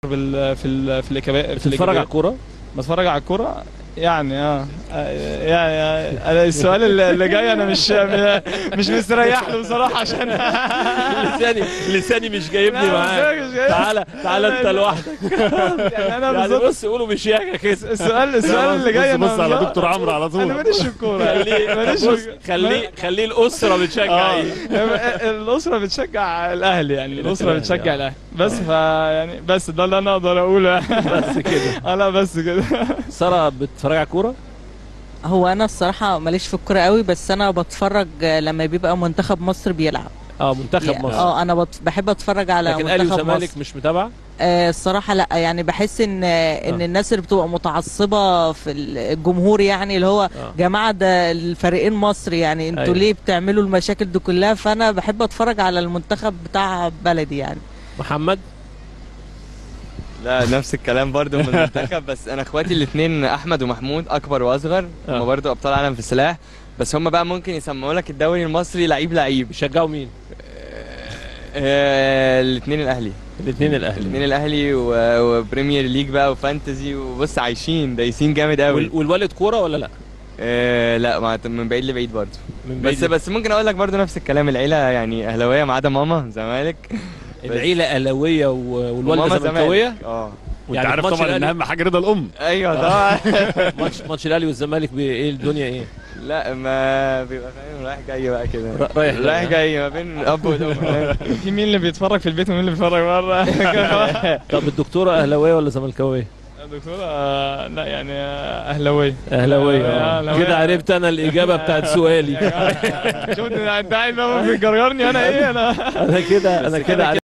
بال في ال في الإجابات بتتفرج على الكوره بتفرج على الكوره يعني اه آه، يعني أنا السؤال اللي اللي جاي انا مش مش مستريح له بصراحه عشان لساني لساني مش جايبني لا، معاك لساني مش جايب- تعالى تعالى انت لا. لوحدك يعني انا يعني بالظبط بص قولوا بشياكه كده السؤال السؤال اللي جاي بص, انا بص على دكتور عمرو على انا طول ماليش في الكوره خليه ماليش بص في- خليه خليه الاسره بتشجع اه ايه الاسره بتشجع الاهلي يعني الاسره الأهلي، بتشجع آه. الاهلي بس ف يعني بس ده اللي انا اقدر اقوله يعني بس كده انا بس كده ساره بتتفرج على الكوره هو انا الصراحه ماليش في الكوره قوي بس انا بتفرج لما بيبقى منتخب مصر بيلعب اه منتخب يعني- مصر اه انا بت- بحب اتفرج على لكن اهلي منتخب وزمالك مصر مش متابعه آه الصراحه لا يعني بحس ان ان آه. الناس اللي بتبقى متعصبه في الجمهور يعني اللي هو آه. جماعه ده الفريقين مصر يعني انتوا أيوة. ليه بتعملوا المشاكل دي كلها فانا بحب اتفرج على المنتخب بتاع بلدي يعني محمد لا نفس الكلام برضو من المنتخب بس انا اخواتي الاثنين احمد ومحمود اكبر واصغر آه. هم برضو ابطال عالم في السلاح بس هم بقى ممكن يسمعوا لك الدوري المصري لعيب لعيب بيشجعوا مين آه الاثنين الاهلي الاثنين الاهلي الاثنين الاهلي و- وبريمير ليج بقى وفانتزي وبص عايشين دايسين جامد قوي وال- والوالد كوره ولا لا آه لا ما من بعيد لبعيد برضو من بس بعيد بس ممكن اقول لك برضو نفس الكلام العيله يعني اهلاويه ما عدا ماما زمالك العيله اهلاويه و- والوالده وماما زملكاويه زمالك. اه وانت يعني عارف ماتش طبعا ان الأهلي- اهم حاجه رضا الام ايوه طبعا ماتش ماتش الاهلي والزمالك بي- ايه الدنيا ايه لا ما بيبقى فاهم رايح جاي بقى كده را- رايح جاي. رايح جاي ما بين الاب والام في مين اللي بيتفرج في البيت ومين اللي بيتفرج بره طب الدكتوره اهلاويه ولا زملكاويه دكتوره آه، لا يعني آه، اهلاويه اهلاويه آه، آه. أهلاوية. كده عرفت انا الاجابه بتاعت سؤالي شفت انت قاعد بقى بتجرجرني انا ايه انا انا كده انا بس كده كده عرفت